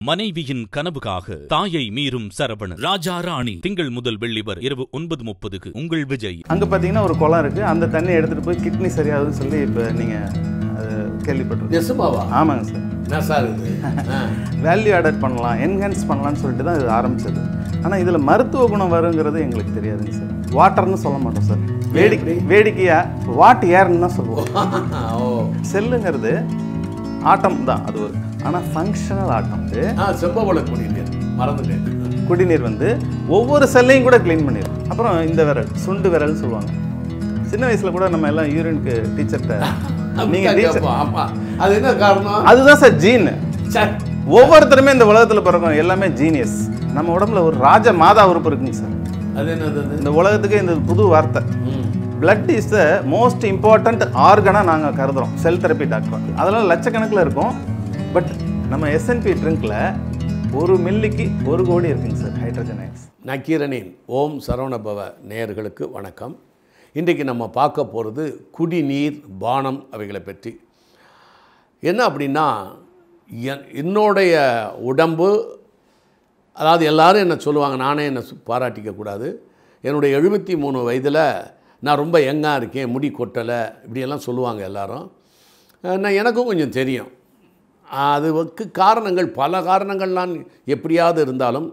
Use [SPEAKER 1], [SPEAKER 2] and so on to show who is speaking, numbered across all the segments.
[SPEAKER 1] மனைவியின் கனவுக்காக தாயை மீறும் சரவணன் ராஜா ராணி திங்கள் முதல் வெள்ளி வரை இரவு ஒன்பது முப்பதுக்கு உங்கள் விஜய்
[SPEAKER 2] அங்கே பார்த்தீங்கன்னா ஒரு குளம் இருக்குது அந்த தண்ணியை எடுத்துகிட்டு போய் கிட்னி சரியாகுதுன்னு சொல்லி இப்போ நீங்கள் அது கேள்விப்பட்டிருக்கீங்க
[SPEAKER 3] நெசமாவா
[SPEAKER 2] ஆமாங்க சார்
[SPEAKER 3] என்ன சார் இது ஆ.
[SPEAKER 2] வேல்யூ ஆடட் பண்ணலாம் என்ஹான்ஸ் பண்ணலாம்னு சொல்லிட்டு தான் இது ஆரம்பிச்சது ஆனால் இதில் மருத்துவ குணம் வருங்கிறது எங்களுக்கு தெரியாதுங்க சார் வாட்டர்னு சொல்ல மாட்டோம் சார் வேடிக்கை வேடிக்கையாக வாட் ஏர்ன்னு தான் சொல்லுவோம்
[SPEAKER 3] ஓ
[SPEAKER 2] செல்லுங்கிறது ஆட்டம் தான் அது ஒரு ஆனால் ஃபங்க்ஷனல் ஆட்டம் இது
[SPEAKER 3] ஆ செம்பவள குடிநீர் மறந்துட்டேன்
[SPEAKER 2] குடிநீர் வந்து ஒவ்வொரு செல்லையும் கூட க்ளீன் பண்ணிடும் அப்புறம் இந்த விரல் சுண்டு விரல்னு சொல்லுவாங்க சின்ன வயசில் கூட நம்ம எல்லாம் யூரினுக்கு டீச்சர்கிட்ட நீங்கள்
[SPEAKER 3] அப்படித்தான்
[SPEAKER 2] டீச்சர்
[SPEAKER 3] கேட்போம். ஆமா அது என்ன காரணம்
[SPEAKER 2] அதுதான் சார் ஜீன்
[SPEAKER 3] சே,
[SPEAKER 2] ஒவ்வொருத்தருமே இந்த உலகத்தில் பிறக்கும் எல்லாமே ஜீனியஸ் நம்ம உடம்புல ஒரு ராஜ மாதா உறுப்பு இருக்குங்க சார்
[SPEAKER 3] அது என்னது அது?
[SPEAKER 2] இந்த உலகத்துக்கு இந்த புது வார்த்தை
[SPEAKER 3] ம்.
[SPEAKER 2] blood is the most important ஆர்கனாக நாங்கள் கருதுறோம் செல் தெரப்பி டாக்டர் அதெல்லாம் லட்சக்கணக்கில் இருக்கும் பட் நம்ம எஸ்என்பி ட்ரிங்க்ல ஒரு மில்லிக்கு ஒரு கோடி இருக்குங்க சார் ஹைட்ரஜன் அயன்ஸ்
[SPEAKER 3] நக்கீரனின் ஓம் சரவணபவ நேயர்களுக்கு வணக்கம் இன்றைக்கு நம்ம பார்க்க போகிறது குடிநீர் பானம் அவைகளை பற்றி என்ன அப்படின்னா என் என்னுடைய உடம்பு அதாவது எல்லாரும் என்ன சொல்லுவாங்க நானே என்னை சு- பாராட்டிக்க கூடாது என்னுடைய எழுபத்தி மூணு வயதில் நான் ரொம்ப யங்காக இருக்கேன் முடி கொட்டலை இப்படியெல்லாம் சொல்லுவாங்க எல்லாரும் அஹ் நான் எனக்கும் கொஞ்சம் தெரியும் அதுக்கு காரணங்கள் பல காரணங்கள்லாம் எப்படியாவது இருந்தாலும்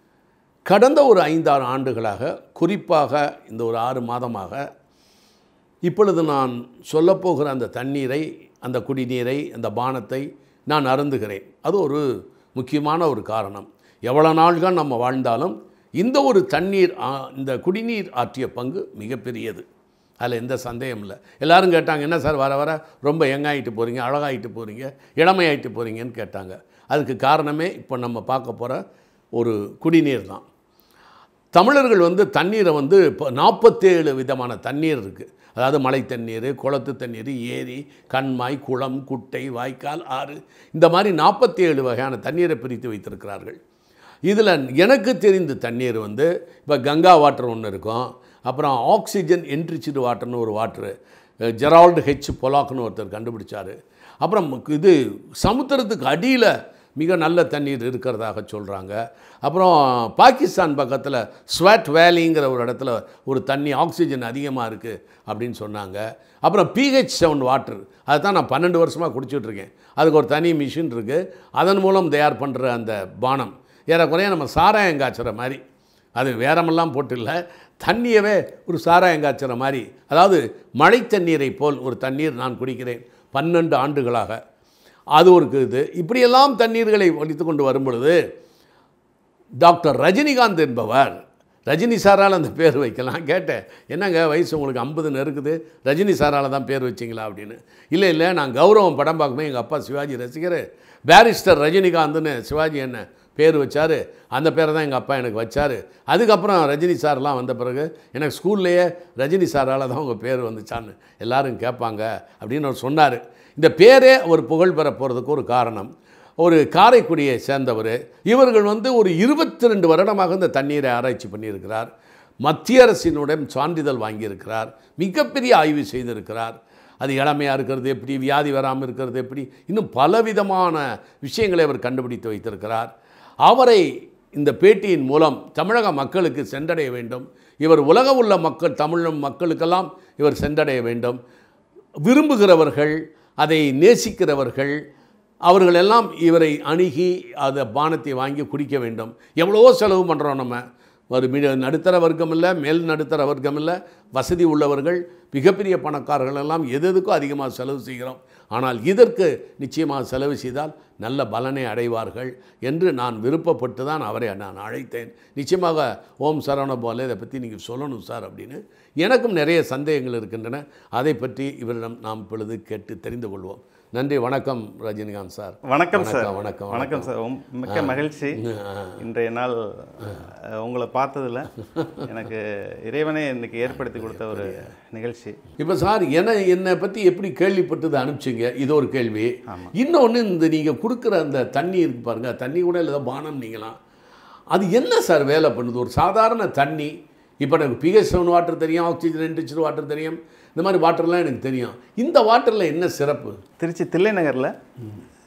[SPEAKER 3] கடந்த ஒரு ஐந்தாறு ஆண்டுகளாக குறிப்பாக இந்த ஒரு ஆறு மாதமாக இப்பொழுது நான் சொல்லப்போகிற அந்த தண்ணீரை அந்த குடிநீரை அந்த பானத்தை நான் அருந்துகிறேன் அது ஒரு முக்கியமான ஒரு காரணம் எவ்வளோ நாள்கள் நம்ம வாழ்ந்தாலும் இந்த ஒரு தண்ணீர் ஆ, இந்த குடிநீர் ஆற்றிய பங்கு மிகப்பெரியது அதில் எந்த சந்தேகம் இல்லை எல்லாரும் கேட்டாங்க என்ன சார் வர வர ரொம்ப யங்காயிட்டு போகிறீங்க அழகாயிட்டு போகிறீங்க இளமையாயிட்டு போகிறீங்கன்னு கேட்டாங்க அதுக்கு காரணமே இப்போ நம்ம பார்க்க போகிற ஒரு குடிநீர் தான் தமிழர்கள் வந்து தண்ணீரை வந்து இப்போ நாற்பத்தேழு விதமான தண்ணீர் இருக்குது அதாவது மழை தண்ணீர் குளத்து தண்ணீர் ஏரி கண்மாய் குளம் குட்டை வாய்க்கால் ஆறு இந்த மாதிரி நாற்பத்தேழு வகையான தண்ணீரை பிரித்து வைத்திருக்கிறார்கள் இதில் எனக்கு தெரிந்த தண்ணீர் வந்து இப்போ கங்கா வாட்டர் ஒன்று இருக்கும் அப்புறம் ஆக்சிஜன் என்ரிச்சிடு வாட்டர்னு ஒரு வாட்ரு ஜெரால்டு ஹெச் பொலாக்னு ஒருத்தர் கண்டுபிடிச்சார் அப்புறம் இது சமுத்திரத்துக்கு அடியில் மிக நல்ல தண்ணீர் இருக்கிறதாக சொல்கிறாங்க அப்புறம் பாகிஸ்தான் பக்கத்தில் ஸ்வாட் வேலிங்கிற ஒரு இடத்துல ஒரு தண்ணி ஆக்சிஜன் அதிகமாக இருக்குது அப்படின்னு சொன்னாங்க அப்புறம் பிஹெச் செவன் வாட்டர் அதை தான் நான் பன்னெண்டு வருஷமாக குடிச்சிட்ருக்கேன் அதுக்கு ஒரு தனி மிஷின் இருக்குது அதன் மூலம் தயார் பண்ணுற அந்த பானம் ஏறக்குறைய நம்ம சாராயம் காய்ச்சுற மாதிரி அது வேறமெல்லாம் போட்டு இல்லை தண்ணியவே ஒரு சாராயம் காய்ச்சுற மாதிரி அதாவது மழை தண்ணீரை போல் ஒரு தண்ணீர் நான் குடிக்கிறேன் பன்னெண்டு ஆண்டுகளாக அது ஒரு இது இப்படியெல்லாம் தண்ணீர்களை வடித்து கொண்டு வரும் பொழுது டாக்டர் ரஜினிகாந்த் என்பவர் ரஜினி சாரால் அந்த பேர் வைக்கலாம் கேட்டேன் என்னங்க வயசு உங்களுக்கு ஐம்பதுன்னு இருக்குது ரஜினி சாரால் தான் பேர் வச்சிங்களா அப்படின்னு இல்லை இல்லை நான் கௌரவம் படம் பார்க்கும்போது எங்கள் அப்பா சிவாஜி ரசிகர் பேரிஸ்டர் ரஜினிகாந்த்னு சிவாஜி என்ன பேர் வச்சார் அந்த பேரை தான் எங்கள் அப்பா எனக்கு வச்சார் அதுக்கப்புறம் ரஜினி சார்லாம் வந்த பிறகு எனக்கு ஸ்கூல்லையே ரஜினி சாரால் தான் உங்கள் பேர் வந்துச்சான்னு எல்லாரும் கேட்பாங்க அப்படின்னு அவர் சொன்னார் இந்த பேரே ஒரு புகழ் பெற போகிறதுக்கு ஒரு காரணம் ஒரு காரைக்குடியை சேர்ந்தவர் இவர்கள் வந்து ஒரு இருபத்தி ரெண்டு வருடமாக இந்த தண்ணீரை ஆராய்ச்சி பண்ணியிருக்கிறார் மத்திய அரசினுடன் சான்றிதழ் வாங்கியிருக்கிறார் மிகப்பெரிய ஆய்வு செய்திருக்கிறார் அது இளமையாக இருக்கிறது எப்படி வியாதி வராமல் இருக்கிறது எப்படி இன்னும் பலவிதமான விஷயங்களை அவர் கண்டுபிடித்து வைத்திருக்கிறார் அவரை இந்த பேட்டியின் மூலம் தமிழக மக்களுக்கு சென்றடைய வேண்டும் இவர் உலக உள்ள மக்கள் தமிழ் மக்களுக்கெல்லாம் இவர் சென்றடைய வேண்டும் விரும்புகிறவர்கள் அதை நேசிக்கிறவர்கள் அவர்களெல்லாம் இவரை அணுகி அந்த பானத்தை வாங்கி குடிக்க வேண்டும் எவ்வளவோ செலவு பண்ணுறோம் நம்ம ஒரு மிக நடுத்தர வர்க்கம் இல்லை மேல் நடுத்தர வர்க்கம் இல்லை வசதி உள்ளவர்கள் மிகப்பெரிய பணக்காரர்கள் எல்லாம் எது எதுக்கும் அதிகமாக செலவு செய்கிறோம் ஆனால் இதற்கு நிச்சயமாக செலவு செய்தால் நல்ல பலனை அடைவார்கள் என்று நான் விருப்பப்பட்டு தான் அவரை நான் அழைத்தேன் நிச்சயமாக ஓம் சரவண போல இதை பற்றி நீங்கள் சொல்லணும் சார் அப்படின்னு எனக்கும் நிறைய சந்தேகங்கள் இருக்கின்றன அதை பற்றி இவரிடம் நாம் இப்பொழுது கேட்டு தெரிந்து கொள்வோம் நன்றி வணக்கம் ரஜினிகாந்த் சார்
[SPEAKER 2] வணக்கம் சார்
[SPEAKER 3] வணக்கம், வணக்கம்,
[SPEAKER 2] வணக்கம் சார் உம், மிக்க மகிழ்ச்சி இன்றைய நாள் அஹ், உங்களை பார்த்ததுல எனக்கு இறைவனே இன்னைக்கு ஏற்படுத்தி கொடுத்த ஒரு நிகழ்ச்சி
[SPEAKER 3] இப்போ சார் என்ன என்னை பற்றி எப்படி கேள்விப்பட்டது அனுப்பிச்சிங்க இது ஒரு கேள்வி இன்னொன்று இந்த நீங்கள் கொடுக்குற அந்த தண்ணி இருக்கு பாருங்க தண்ணி கூட இல்லை பானம் நீங்களாம் அது என்ன சார் வேலை பண்ணுது ஒரு சாதாரண தண்ணி இப்போ எனக்கு பிஹெச் செவன் வாட்டர் தெரியும் ஆக்சிஜன் என்ரிச்சர் வாட்டர் தெரியும் இந்த மாதிரி வாட்டர்லாம் எனக்கு தெரியும் இந்த வாட்டரில் என்ன சிறப்பு
[SPEAKER 2] திருச்சி தில்லை நகரில்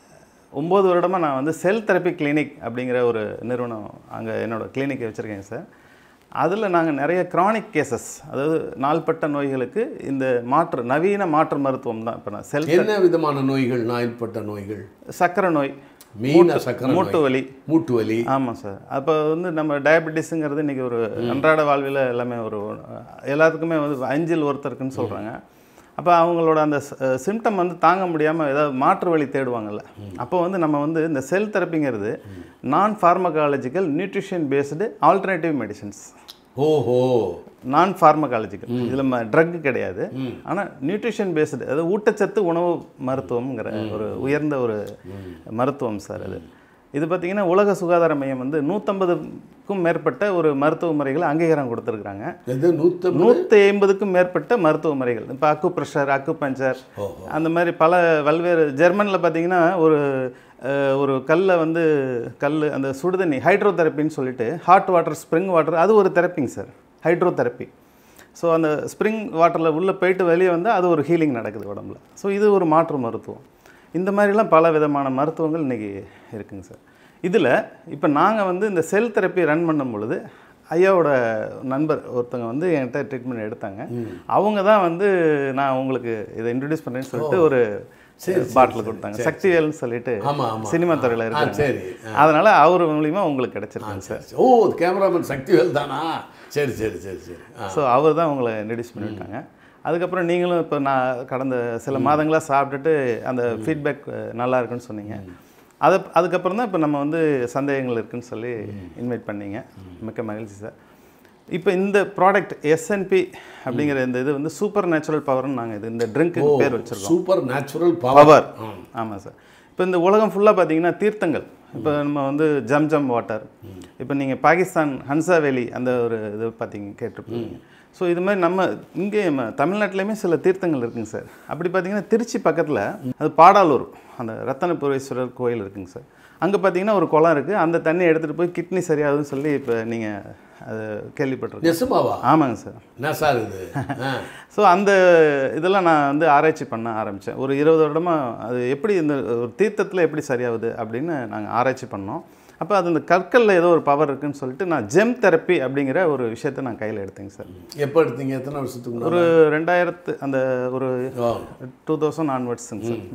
[SPEAKER 2] ஒம்பது வருடமாக நான் வந்து செல் தெரப்பி கிளினிக் அப்படிங்கிற ஒரு நிறுவனம் அங்கே என்னோட கிளினிக்கை வச்சுருக்கேங்க சார் அதில் நாங்கள் நிறைய கிரானிக் கேசஸ் அதாவது நாள்பட்ட நோய்களுக்கு இந்த மாற்று நவீன மாற்று மருத்துவம் தான் இப்போ நான் செல்
[SPEAKER 3] என்ன விதமான நோய்கள் நாயில்பட்ட நோய்கள்
[SPEAKER 2] சக்கரை நோய்
[SPEAKER 3] மீன சக்கரை
[SPEAKER 2] மூட்டு
[SPEAKER 3] நோய்,
[SPEAKER 2] வலி
[SPEAKER 3] மூட்டு வலி
[SPEAKER 2] ஆமாம் சார் அப்போ வந்து நம்ம டயபெட்டிஸுங்கிறது இன்றைக்கி ஒரு அன்றாட வாழ்வில் எல்லாமே ஒரு எல்லாத்துக்குமே வந்து அஞ்சில் ஒருத்தருக்குன்னு சொல்கிறாங்க அப்போ அவங்களோட அந்த சிம்டம் வந்து தாங்க முடியாமல் ஏதாவது மாற்று வழி தேடுவாங்கல்ல அப்போ வந்து நம்ம வந்து இந்த செல் தெரப்பிங்கிறது நான் pharmacological nutrition based alternative medicines
[SPEAKER 3] ஓஹோ
[SPEAKER 2] நான் ஃபார்மகாலஜிக்கல் இதில் ட்ரக் கிடையாது ஆனால் நியூட்ரிஷன் பேஸ்டு அதாவது ஊட்டச்சத்து உணவு மருத்துவம்ங்கிற ஒரு உயர்ந்த ஒரு மருத்துவம் சார் அது இது பார்த்தீங்கன்னா உலக சுகாதார மையம் வந்து நூற்றம்பதுக்கும் மேற்பட்ட ஒரு மருத்துவ முறைகளை அங்கீகாரம் கொடுத்துருக்குறாங்க
[SPEAKER 3] எது நூற்றம்பது
[SPEAKER 2] நூற்றி ஐம்பதுக்கும் மேற்பட்ட மருத்துவ முறைகள் இப்போ அக்கு ப்ரெஷர் அக்கு பஞ்சர் அந்த மாதிரி பல பல்வேறு ஜெர்மனில் பார்த்தீங்கன்னா ஒரு அஹ், ஒரு கல்லை வந்து கல் அந்த சுடுதண்ணி ஹைட்ரோ தெரப்பின்னு சொல்லிட்டு ஹாட் வாட்டர் ஸ்ப்ரிங் வாட்டர் அது ஒரு தெரப்பிங்க சார் ஹைட்ரோ தெரப்பி ஸோ அந்த ஸ்ப்ரிங் வாட்டரில் உள்ளே போயிட்டு வெளியே வந்து அது ஒரு ஹீலிங் நடக்குது உடம்புல ஸோ இது ஒரு மாற்று மருத்துவம் இந்த மாதிரிலாம் பல விதமான மருத்துவங்கள் இன்றைக்கி இருக்குங்க சார் இதில் இப்போ நாங்கள் வந்து இந்த செல் தெரப்பி ரன் பண்ணும் பொழுது ஐயாவோட நண்பர் ஒருத்தவங்க வந்து என்கிட்ட ட்ரீட்மெண்ட் எடுத்தாங்க அவங்க தான் வந்து நான் உங்களுக்கு இதை இன்ட்ரடியூஸ் பண்ணுறேன்னு சொல்லிட்டு ஒரு பாட்டில் கொடுத்தாங்க சக்திவேல்னு சொல்லிட்டு
[SPEAKER 3] ஆமா, ஆமா.
[SPEAKER 2] சினிமா துறையில்
[SPEAKER 3] ஆ,
[SPEAKER 2] இருக்காங்க
[SPEAKER 3] சரி
[SPEAKER 2] அதனால அவர் மூலியமா உங்களுக்கு கிடைச்சிருக்காங்க சார்
[SPEAKER 3] ஓ கேமராமேன் சக்திவேல் தானா சரி சரி சரி சரி ஆ
[SPEAKER 2] ஸோ அவர் தான் உங்களை இன்ட்ரடியூஸ் பண்ணிவிட்டாங்க அதுக்கப்புறம் நீங்களும் இப்போ நான் கடந்த சில மாதங்களாக சாப்பிட்டுட்டு அந்த ஃபீட்பேக் நல்லா இருக்குன்னு சொன்னீங்க அதை அதுக்கப்புறம் தான் இப்போ நம்ம வந்து சந்தேகங்கள் இருக்குன்னு சொல்லி இன்வைட் பண்ணீங்க மிக்க மகிழ்ச்சி சார் இப்போ இந்த ப்ராடக்ட் எஸ்என்பி அப்படிங்கிற இந்த இது வந்து சூப்பர் நேச்சுரல் பவர்னு நாங்கள் இது இந்த ட்ரிங்க்கு பேர் வச்சுருக்கோம்
[SPEAKER 3] சூப்பர் நேச்சுரல் பவர்
[SPEAKER 2] பவர் ஆமாம் சார் இப்போ இந்த உலகம் ஃபுல்லாக பார்த்தீங்கன்னா தீர்த்தங்கள் இப்போ நம்ம வந்து ஜம் ஜம் வாட்டர் இப்போ நீங்கள் பாகிஸ்தான் ஹன்சா வேலி அந்த ஒரு இது பார்த்தீங்க கேட்டிருப்பீங்க ஸோ இது மாதிரி நம்ம இங்கே நம்ம தமிழ்நாட்டிலையுமே சில தீர்த்தங்கள் இருக்குங்க சார் அப்படி பார்த்தீங்கன்னா திருச்சி பக்கத்தில் அது பாடாலூர் அந்த ரத்தனபுரீஸ்வரர் கோயில் இருக்குங்க சார் அங்கே பார்த்தீங்கன்னா ஒரு குளம் இருக்குது அந்த தண்ணி எடுத்துகிட்டு போய் கிட்னி சரியாகுதுன்னு சொல்லி இப்போ நீங்கள் அது கேள்விப்பட்டிருக்கீங்க
[SPEAKER 3] நெசுமாவா
[SPEAKER 2] ஆமாங்க சார்
[SPEAKER 3] என்ன சார் இது ஆ.
[SPEAKER 2] ஸோ அந்த இதெல்லாம் நான் வந்து ஆராய்ச்சி பண்ண ஆரம்பித்தேன் ஒரு இருபது வருடமாக அது எப்படி இந்த ஒரு தீர்த்தத்தில் எப்படி சரியாகுது அப்படின்னு நாங்கள் ஆராய்ச்சி பண்ணோம் அப்போ அது இந்த கற்களில் ஏதோ ஒரு பவர் இருக்குன்னு சொல்லிட்டு நான் ஜெம் தெரப்பி அப்படிங்கிற ஒரு விஷயத்தை நான் கையில் எடுத்தேங்க சார்
[SPEAKER 3] எப்போ எடுத்தீங்க எத்தனை வருஷத்துக்கு முன்னாடி
[SPEAKER 2] ஒரு ரெண்டாயிரத்து அந்த ஒரு
[SPEAKER 3] ஓ
[SPEAKER 2] டூ தௌசண்ட் ஆன்வர்ட்ஸுங்க சார்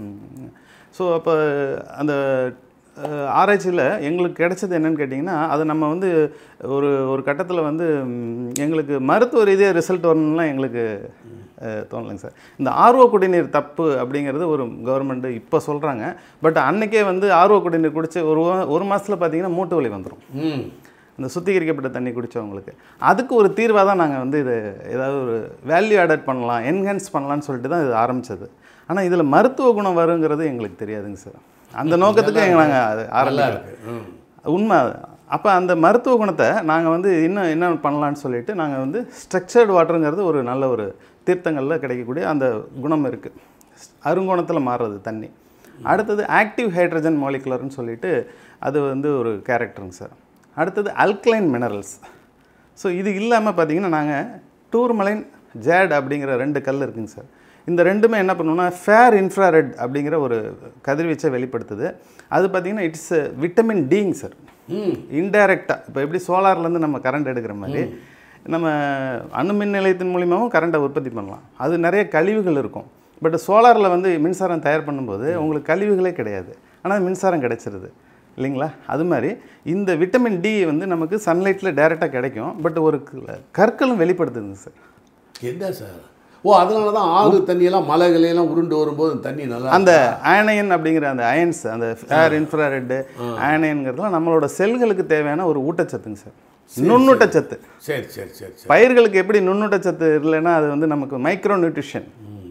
[SPEAKER 2] ஸோ அப்போ அந்த அஹ், ஆராய்ச்சியில் எங்களுக்கு கிடைச்சது என்னன்னு கேட்டிங்கன்னா அது நம்ம வந்து ஒரு ஒரு கட்டத்தில் வந்து ம், எங்களுக்கு மருத்துவ ரீதியாக ரிசல்ட் வரணும்லாம் எங்களுக்கு அஹ், தோணலைங்க சார் இந்த ஆர்வ குடிநீர் தப்பு அப்படிங்கிறது ஒரு கவர்மெண்ட்டு இப்போ சொல்கிறாங்க பட் அன்னைக்கே வந்து ஆர்வ குடிநீர் குடிச்சு ஒரு வா- ஒரு மாதத்தில் பார்த்தீங்கன்னா மூட்டு வலி வந்துடும்
[SPEAKER 3] ம்
[SPEAKER 2] இந்த சுத்திகரிக்கப்பட்ட தண்ணி குடித்தவங்களுக்கு அதுக்கு ஒரு தீர்வாக தான் நாங்கள் வந்து இது ஏதாவது ஒரு வேல்யூ ஆடட் பண்ணலாம் என்ஹான்ஸ் பண்ணலாம்னு சொல்லிட்டு தான் இது ஆரம்பித்தது ஆனால் இதில் மருத்துவ குணம் வருங்கிறது எங்களுக்கு தெரியாதுங்க சார் அந்த நோக்கத்துக்கு எங்க நாங்கள் அது
[SPEAKER 3] நல்லா
[SPEAKER 2] ஆரம்பிக்கிறோம்
[SPEAKER 3] இருக்கு ம்
[SPEAKER 2] உண்மை அப்போ அந்த மருத்துவ குணத்தை நாங்கள் வந்து இன்னும் என்ன பண்ணலான்னு சொல்லிட்டு நாங்கள் வந்து ஸ்ட்ரக்சர்டு வாட்டருங்கிறது ஒரு நல்ல ஒரு தீர்த்தங்களில் கிடைக்கக்கூடிய அந்த குணம் இருக்குது அருங்கோணத்தில் மாறுறது தண்ணி அடுத்தது ஆக்டிவ் ஹைட்ரஜன் மாலிகுலர்னு சொல்லிட்டு அது வந்து ஒரு கேரக்டருங்க சார் அடுத்தது அல்கலைன் மினரல்ஸ் ஸோ இது இல்லாமல் பார்த்தீங்கன்னா நாங்கள் டூர்மலைன் ஜேட் அப்படிங்கிற ரெண்டு கல் இருக்குங்க சார் இந்த ரெண்டுமே என்ன பண்ணுவோம்னா ஃபேர் இன்ஃப்ராரெட் அப்படிங்கிற ஒரு கதிர்வீச்சை வெளிப்படுத்துது அது பார்த்தீங்கன்னா இட்ஸ் விட்டமின் டிங் சார்
[SPEAKER 3] ம்
[SPEAKER 2] இன்டைரக்டாக இப்போ எப்படி சோலார்லேருந்து நம்ம கரண்ட் எடுக்கிற மாதிரி நம்ம அணு மின் நிலையத்தின் மூலியமாகவும் கரண்ட்டை உற்பத்தி பண்ணலாம் அது நிறைய கழிவுகள் இருக்கும் பட் சோலாரில் வந்து மின்சாரம் தயார் பண்ணும்போது உங்களுக்கு கழிவுகளே கிடையாது ஆனால் மின்சாரம் கிடைச்சிருது இல்லைங்களா அது மாதிரி இந்த விட்டமின் டி வந்து நமக்கு சன்லைட்டில் டைரெக்டாக கிடைக்கும் பட் ஒரு க- கற்களும் வெளிப்படுத்துதுங்க சார்
[SPEAKER 3] என்ன சார் ஓ அதனால தான் ஆறு தண்ணியெல்லாம் மலைகளையெல்லாம் உருண்டு வரும்போது அந்த தண்ணி நல்லா
[SPEAKER 2] அந்த அயனைன் அப்படிங்கிற அந்த அயன்ஸ் அந்த ஃபேர் இன்ஃப்ராரெட்டு அயனைன்ங்கிறதுலாம் நம்மளோட செல்களுக்கு தேவையான ஒரு ஊட்டச்சத்துங்க சார் நுண்ணூட்டச்சத்து
[SPEAKER 3] சரி சரி சரி சரி
[SPEAKER 2] பயிர்களுக்கு எப்படி நுண்ணூட்டச்சத்து இல்லைன்னா அது வந்து நமக்கு மைக்ரோ நியூட்ரிஷன்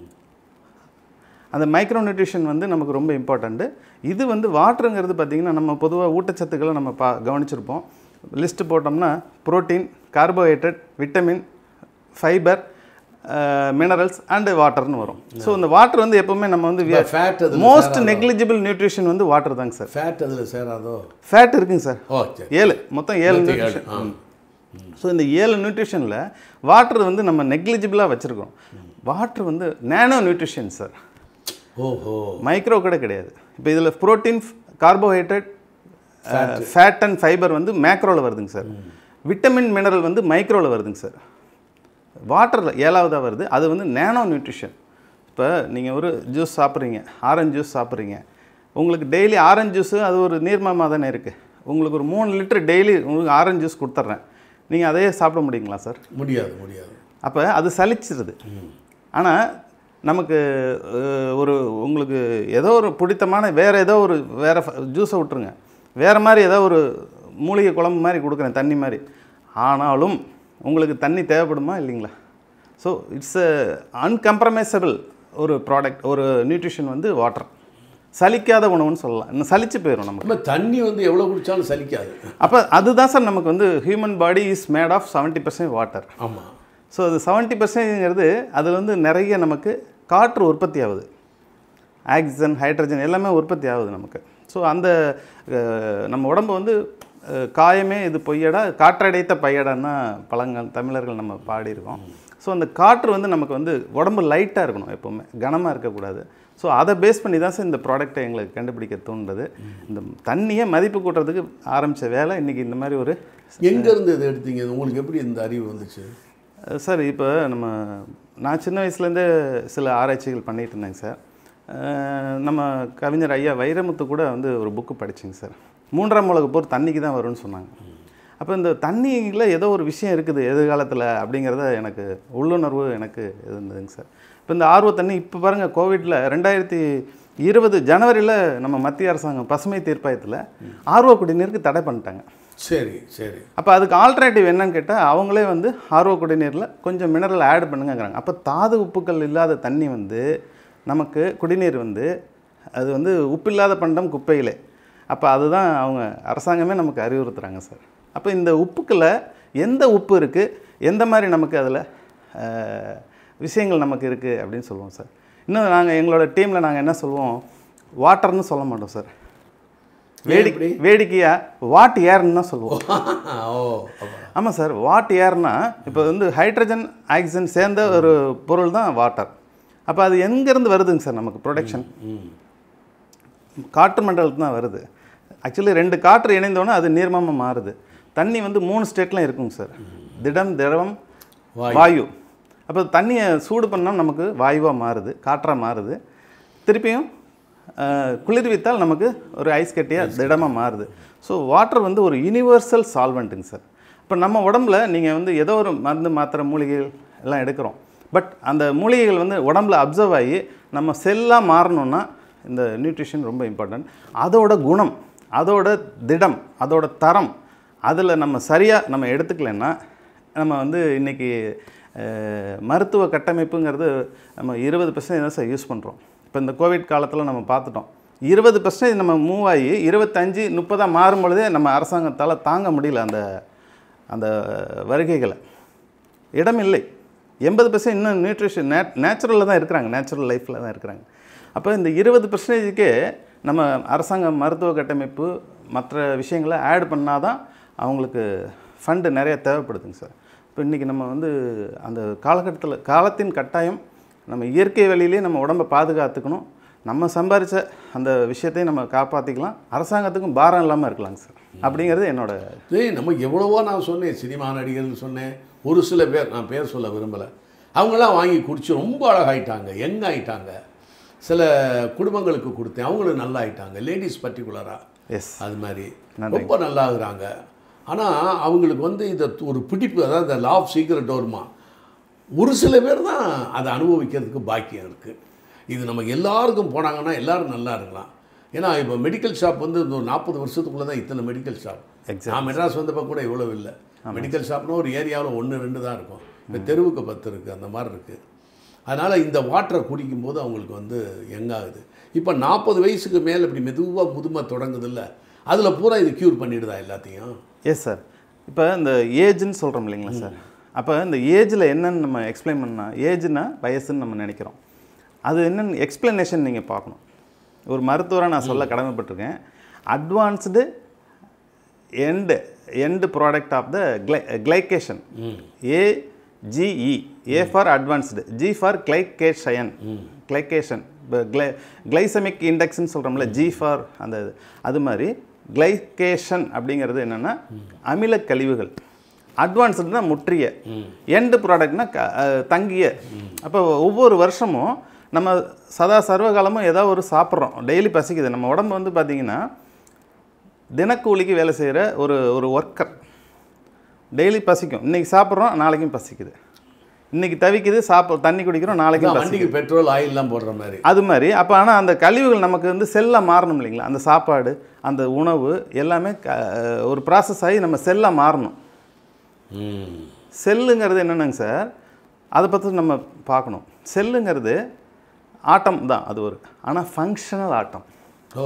[SPEAKER 2] அந்த மைக்ரோ நியூட்ரிஷன் வந்து நமக்கு ரொம்ப இம்பார்ட்டண்ட்டு இது வந்து வாட்டருங்கிறது பார்த்திங்கன்னா நம்ம பொதுவாக ஊட்டச்சத்துக்களை நம்ம பா கவனிச்சிருப்போம் லிஸ்ட்டு போட்டோம்னா protein carbohydrate vitamin fibre minerals and வாட்டர்னு வரும் ஸோ இந்த வாட்டர் வந்து எப்போவுமே நம்ம வந்து
[SPEAKER 3] ஃபேட் அதில்
[SPEAKER 2] மோஸ்ட் நெக்லிஜிபிள் நியூட்ரிஷன் வந்து வாட்டர் தாங்க சார்
[SPEAKER 3] ஃபேட் அதில் சேராதோ
[SPEAKER 2] ஃபேட் இருக்குங்க சார்
[SPEAKER 3] ஓ சரி
[SPEAKER 2] ஏழு மொத்தம் ஏழு
[SPEAKER 3] நூத்தி ஏழு,
[SPEAKER 2] நியூட்ரிஷன் ஸோ இந்த ஏழு நியூட்ரிஷனில் வாட்டர் வந்து நம்ம நெக்லிஜிபிளாக வச்சுருக்கோம் வாட்டர் வந்து நேனோ நியூட்ரிஷன் சார்
[SPEAKER 3] ஓஹோ
[SPEAKER 2] மைக்ரோ கூட கிடையாது இப்போ இதில் protein carbohydrate fat and fibre வந்து மேக்ரோவில் வருதுங்க சார் விட்டமின் மினரல் வந்து மைக்ரோவில் வருதுங்க சார் வாட்டரில் ஏழாவதாக வருது அது வந்து நேனோ நியூட்ரிஷன் இப்போ நீங்கள் ஒரு ஜூஸ் சாப்பிட்றீங்க ஆரஞ்சு ஜூஸ் சாப்பிட்றீங்க உங்களுக்கு டெய்லி ஆரஞ்சு ஜூஸு அது ஒரு நீர்மமாக தானே இருக்குது உங்களுக்கு ஒரு மூணு லிட்டர் டெய்லி உங்களுக்கு ஆரஞ்சு ஜூஸ் கொடுத்துட்றேன் நீங்கள் அதையே சாப்பிட முடியுங்களா சார்
[SPEAKER 3] முடியாது முடியாது
[SPEAKER 2] அப்போ அது சலிச்சிருது ஆனால் நமக்கு அஹ், ஒரு உங்களுக்கு ஏதோ ஒரு பிடித்தமான வேறு ஏதோ ஒரு வேறு ஜூஸை விட்டுருங்க வேறு மாதிரி ஏதோ ஒரு மூலிகை குழம்பு மாதிரி கொடுக்குறேன் தண்ணி மாதிரி ஆனாலும் உங்களுக்கு தண்ணி தேவைப்படுமா இல்லைங்களா ஸோ இட்ஸ் அன்கம்ப்ரமைசபிள் ஒரு ப்ராடக்ட் ஒரு நியூட்ரிஷன் வந்து வாட்டர் சலிக்காத உணவுன்னு சொல்லலாம் இன்னும் சலிச்சு போயிடும் நமக்கு
[SPEAKER 3] நம்ம தண்ணி வந்து எவ்வளோ குடித்தாலும் சலிக்காது
[SPEAKER 2] அப்போ அதுதான் சார் நமக்கு வந்து human body is made of seventy percent water
[SPEAKER 3] ஆமாம்
[SPEAKER 2] ஸோ அது செவன்ட்டி பர்சன்ட்ங்கிறது அதில் வந்து நிறைய நமக்கு காற்று உற்பத்தி ஆகுது ஆக்சிஜன் ஹைட்ரஜன் எல்லாமே உற்பத்தி ஆகுது நமக்கு ஸோ அந்த அஹ், நம்ம உடம்பு வந்து அஹ், காயமே இது பொய்யடா காற்றடைத்த பையடான்னு தான் பழங்கள் தமிழர்கள் நம்ம பாடியிருக்கோம் ஸோ அந்த காற்று வந்து நமக்கு வந்து உடம்பு லைட்டாக இருக்கணும் எப்போவுமே கனமாக இருக்கக்கூடாது ஸோ அதை பேஸ் பண்ணி தான் சார் இந்த ப்ராடக்ட்டை எங்களுக்கு கண்டுபிடிக்க தூண்டுது இந்த தண்ணியை மதிப்பு கூட்டுறதுக்கு ஆரம்பித்த வேலை இன்றைக்கி இந்த மாதிரி ஒரு
[SPEAKER 3] எங்கேருந்து இதை எடுத்தீங்க உங்களுக்கு எப்படி இந்த அறிவு வந்துச்சு
[SPEAKER 2] அஹ் சார் இப்போ நம்ம நான் சின்ன வயசுலேருந்தே சில ஆராய்ச்சிகள் பண்ணிட்டு இருந்தேங்க சார் அஹ் நம்ம கவிஞர் ஐயா வைரமுத்து கூட வந்து ஒரு புக்கு படிச்சேங்க சார் மூன்றாம் உலக போர் தண்ணிக்கு தான் வரும்னு சொன்னாங்க அப்போ இந்த தண்ணியில் ஏதோ ஒரு விஷயம் இருக்குது எதிர்காலத்தில் அப்படிங்கிறத எனக்கு உள்ளுணர்வு எனக்கு இருந்ததுங்க சார் இப்போ இந்த ஆர்வ தண்ணி இப்போ பாருங்கள் கோவிட்டில் ரெண்டாயிரத்தி இருபது ஜனவரியில் நம்ம மத்திய அரசாங்கம் பசுமை தீர்ப்பாயத்தில் ஆர்வ குடிநீருக்கு தடை பண்ணிட்டாங்க
[SPEAKER 3] சரி சரி
[SPEAKER 2] அப்போ அதுக்கு ஆல்டர்னேட்டிவ் என்னன்னு கேட்டால் அவங்களே வந்து ஆர்வ குடிநீரில் கொஞ்சம் மினரல் ஆட் பண்ணுங்கங்கிறாங்க அப்போ தாது உப்புக்கள் இல்லாத தண்ணி வந்து நமக்கு குடிநீர் வந்து அது வந்து உப்பில்லாத பண்டம் குப்பையிலே அப்போ அதுதான் அவங்க அரசாங்கமே நமக்கு அறிவுறுத்துறாங்க சார் அப்போ இந்த உப்புக்களை எந்த உப்பு இருக்குது எந்த மாதிரி நமக்கு அதில் விஷயங்கள் நமக்கு இருக்குது அப்படின்னு சொல்லுவோம் சார் இன்னும் நாங்கள் எங்களோட டீமில் நாங்கள் என்ன சொல்லுவோம் வாட்டர்னு சொல்ல மாட்டோம் சார் வேடிக்கை வேடிக்கையாக வாட் ஏர்னு தான் சொல்லுவோம்
[SPEAKER 3] ஓ அப்ப-
[SPEAKER 2] ஆமாம் சார் வாட் ஏர்னா இப்போ வந்து ஹைட்ரஜன் ஆக்சிஜன் சேர்ந்த ஒரு பொருள் தான் வாட்டர் அப்போ அது எங்கேருந்து வருதுங்க சார் நமக்கு ப்ரொடக்ஷன்
[SPEAKER 3] ம்
[SPEAKER 2] காற்று மண்டலத்து தான் வருது ஆக்சுவலி ரெண்டு காற்று இணைந்தோன்னே அது நீர்மமாக மாறுது தண்ணி வந்து மூணு ஸ்டேட்லாம் இருக்குங்க சார் திடம் திரவம்
[SPEAKER 3] வாயு.
[SPEAKER 2] வாயு அப்போ தண்ணியை சூடு பண்ணால் நமக்கு வாயுவாக மாறுது காற்றாக மாறுது திருப்பியும் அஹ், குளிர்வித்தால் நமக்கு ஒரு ஐஸ் கட்டியாக திடமாக மாறுது ஸோ வாட்டர் வந்து ஒரு யுனிவர்சல் சால்வெண்ட்டுங்க சார் இப்போ நம்ம உடம்புல நீங்கள் வந்து ஏதோ ஒரு மருந்து மாத்திரை மூலிகைகள் எல்லாம் எடுக்கிறோம் பட் அந்த மூலிகைகள் வந்து உடம்புல அப்சர்வ் ஆகி நம்ம செல்லாக மாறணும்னா இந்த நியூட்ரிஷன் ரொம்ப இம்பார்ட்டன்ட் அதோட குணம் அதோட திடம் அதோட தரம் அதில் நம்ம சரியாக நம்ம எடுத்துக்கலைன்னா நம்ம வந்து இன்றைக்கி மருத்துவ கட்டமைப்புங்கிறது நம்ம இருபது பர்சன்டேஜ் தான் சார் யூஸ் பண்ணுறோம் இப்போ இந்த கோவிட் காலத்தில் நம்ம பார்த்துட்டோம் இருபது பர்சன்டேஜ் நம்ம மூவ் ஆகி இருபத்தஞ்சி முப்பதாக மாறும் பொழுதே நம்ம அரசாங்கத்தால் தாங்க முடியல அந்த அந்த வருகைகளை இடம் இல்லை எண்பது பர்சன்ட் இன்னும் நியூட்ரிஷன் நே நேச்சுரலில் தான் இருக்கிறாங்க நேச்சுரல் லைஃப்பில் தான் இருக்கிறாங்க அப்போ இந்த இருபது பர்சன்டேஜுக்கே நம்ம அரசாங்க மருத்துவ கட்டமைப்பு மற்ற விஷயங்களை ஆட் பண்ணால் தான் அவங்களுக்கு ஃபண்டு நிறைய தேவைப்படுதுங்க சார் இப்போ இன்றைக்கி நம்ம வந்து அந்த காலகட்டத்தில் காலத்தின் கட்டாயம் நம்ம இயற்கை வழியிலே நம்ம உடம்பை பாதுகாத்துக்கணும் நம்ம சம்பாரித்த அந்த விஷயத்தையும் நம்ம காப்பாற்றிக்கலாம் அரசாங்கத்துக்கும் பாரம் இல்லாமல் இருக்கலாங்க சார் அப்படிங்கிறது என்னோட
[SPEAKER 3] ஏய் நம்ம எவ்வளவோ நான் சொன்னேன் சினிமா நடிகர்கள் சொன்னேன் ஒரு சில பேர் நான் பேர் சொல்ல விரும்பலை அவங்களாம் வாங்கி குடிச்சு ரொம்ப அழகாயிட்டாங்க யங் ஆயிட்டாங்க சில குடும்பங்களுக்கு கொடுத்தேன் அவங்களும் நல்லா ஆயிட்டாங்க லேடிஸ் பர்டிகுலராக
[SPEAKER 2] எஸ்
[SPEAKER 3] அது மாதிரி
[SPEAKER 2] நன்றி.
[SPEAKER 3] ரொம்ப நல்லா ஆகுறாங்க ஆனால் அவங்களுக்கு வந்து இதை ஒரு பிடிப்பு அதாவது இந்த லா ஆஃப் சீக்கிரட் வருமா ஒரு சில பேர் தான் அதை அனுபவிக்கிறதுக்கு பாக்கியம் இருக்குது இது நம்ம எல்லாருக்கும் போனாங்கன்னா எல்லாரும் நல்லா இருக்கலாம் ஏன்னா இப்போ மெடிக்கல் ஷாப் வந்து இந்த ஒரு நாற்பது வருஷத்துக்குள்ளே தான் இத்தனை மெடிக்கல் ஷாப்
[SPEAKER 2] Exactly.
[SPEAKER 3] நான் மெட்ராஸ் வந்தப்போ கூட இவ்வளோ இல்லை மெடிக்கல் ஷாப்னா ஒரு ஏரியாவில் ஒன்று ரெண்டு தான் இருக்கும் இப்போ தெருவுக்கு பத்து இருக்குது அந்த மாதிரி இருக்குது அதனால் இந்த வாட்டரை குடிக்கும்போது அவங்களுக்கு வந்து எங்காகுது இப்போ நாற்பது வயசுக்கு மேலே இப்படி மெதுவாக முதுமை தொடங்குதில்ல அதில் பூரா இது க்யூர் பண்ணிடுதா எல்லாத்தையும்
[SPEAKER 2] எஸ் சார் இப்போ இந்த ஏஜ்னு சொல்கிறோம் இல்லைங்களா சார் அப்போ இந்த ஏஜில் என்னன்னு நம்ம எக்ஸ்பிளைன் பண்ணால் ஏஜ்னா வயசுன்னு நம்ம நினைக்கிறோம் அது என்னன்னு எக்ஸ்பிளனேஷன் நீங்கள் பார்க்கணும் ஒரு மருத்துவராக நான் சொல்ல கடமைப்பட்டிருக்கேன் advanced end end product of the கிளை glycation AGE A for advanced G for glycation glycation இப்போ கிளை கிளைசமிக் இண்டெக்ஸ்னு சொல்கிறோம்ல ஜி ஃபார் அந்த இது அது மாதிரி கிளைகேஷன் அப்படிங்கிறது என்னென்னா அமில கழிவுகள் அட்வான்ஸ்டுனா முற்றிய எண்டு ப்ராடக்ட்னா க அஹ், தங்கிய அப்போ ஒவ்வொரு வருஷமும் நம்ம சதா சர்வகாலமும் ஏதோ ஒரு சாப்பிட்றோம் டெய்லி பசிக்குது நம்ம உடம்பு வந்து பார்த்திங்கன்னா தினக்கூலிக்கு வேலை செய்கிற ஒரு ஒரு ஒர்க்கர் டெய்லி பசிக்கும் இன்றைக்கி சாப்பிட்றோம் நாளைக்கும் பசிக்குது இன்றைக்கி தவிக்குது சாப்பிட தண்ணி குடிக்கிறோம் நாளைக்கும்
[SPEAKER 3] அதான்
[SPEAKER 2] பசிக்குது
[SPEAKER 3] வண்டிக்கு பெட்ரோல் ஆயில்லாம் போடுற மாதிரி
[SPEAKER 2] அது மாதிரி அப்போ ஆனால் அந்த கழிவுகள் நமக்கு வந்து செல்லாக மாறணும் இல்லைங்களா அந்த சாப்பாடு அந்த உணவு எல்லாமே க ஒரு ப்ராசஸ் ஆகி நம்ம செல்லாக மாறணும்
[SPEAKER 3] ம்
[SPEAKER 2] செல்லுங்கிறது என்னென்னங்க சார் அதை பற்றி நம்ம பார்க்கணும் செல்லுங்கிறது ஆட்டம் தான் அது ஒரு ஆனால் functional atom
[SPEAKER 3] oh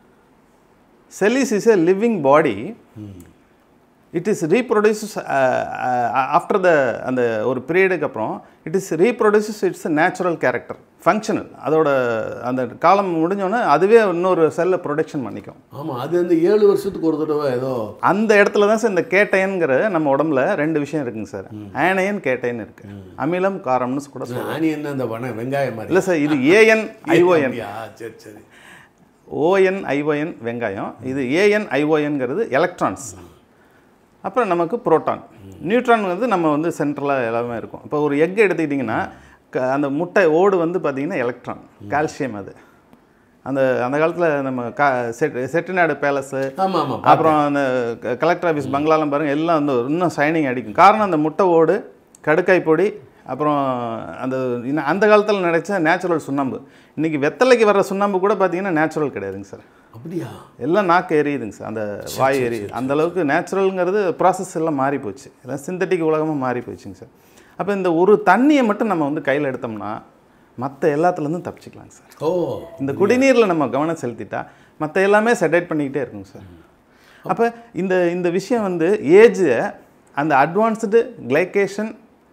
[SPEAKER 2] cell is is a living body it is reproduces after the அந்த ஒரு பீரியடுக்கு அப்புறம் it is reproduces it's natural character functional அதோட அந்த காலம் முடிஞ்சோன்னே அதுவே இன்னொரு செல்லை ப்ரொடக்ஷன் பண்ணிக்கும்
[SPEAKER 3] ஆமாம் அது வந்து ஏழு வருஷத்துக்கு ஒரு தடவை ஏதோ
[SPEAKER 2] அந்த இடத்துல தான் சார் இந்த கேட்டையன்கிற நம்ம உடம்புல ரெண்டு விஷயம் இருக்குங்க சார் ஆனையன் கேட்டையன் இருக்கு அமிலம் காரம்னு கூட சொல்லுவோம்
[SPEAKER 3] ஆனியன் அந்த வன வெங்காயம் மாதிரி
[SPEAKER 2] இல்லை சார் இது ஏஎன் ஐஓஎன்
[SPEAKER 3] அப்படியா? சரி சரி
[SPEAKER 2] ஓஎன் ஐஓஎன் வெங்காயம் இது ஏஎன் ஐஓஎன்கிறது எலக்ட்ரான்ஸ் அப்புறம் நமக்கு புரோட்டான் நியூட்ரான்ங்கிறது நம்ம வந்து சென்ட்ரலாக எல்லாமே இருக்கும் இப்போ ஒரு எக் எடுத்துக்கிட்டிங்கன்னா க அந்த முட்டை ஓடு வந்து பார்த்திங்கன்னா எலக்ட்ரான் கால்சியம் அது அந்த அந்த காலத்தில் நம்ம கா செட் செட்டிநாடு பேலஸு
[SPEAKER 3] ஆமாம் ஆமாம்
[SPEAKER 2] அப்புறம் அந்த க- கலெக்டர் ஆஃபீஸ் பங்களாலாம் பாருங்கள் எல்லாம் வந்து இன்னும் ஷைனிங் அடிக்கும் காரணம் அந்த முட்டை ஓடு கடுக்காய் பொடி அப்புறம் அந்த இன்னும் அந்த காலத்தில் நினைச்ச நேச்சுரல் சுண்ணாம்பு இன்றைக்கி வெத்தலைக்கு வர்ற சுண்ணாம்பு கூட பார்த்தீங்கன்னா நேச்சுரல் கிடையாதுங்க சார்
[SPEAKER 3] அப்படியா
[SPEAKER 2] எல்லாம் நாக்கு எரியுதுங்க சார் அந்த வாய் எரியுது அந்த அளவுக்கு நேச்சுரலுங்கிறது ப்ராசஸ் எல்லாம் மாறி போச்சு எல்லாம் சிந்தட்டிக் உலகமாக மாறி போச்சுங்க சார் அப்போ இந்த ஒரு தண்ணியை மட்டும் நம்ம வந்து கையில் எடுத்தோம்னா மற்ற எல்லாத்துலேருந்தும் தப்பிச்சுக்கலாங்க சார்
[SPEAKER 3] ஓ
[SPEAKER 2] இந்த குடிநீரில் நம்ம கவனம் செலுத்திட்டா மற்ற எல்லாமே செடேட் பண்ணிக்கிட்டே இருக்குங்க சார் அப்போ இந்த இந்த விஷயம் வந்து ஏஜை அந்த அட்வான்ஸ்டு கிளைகேஷன்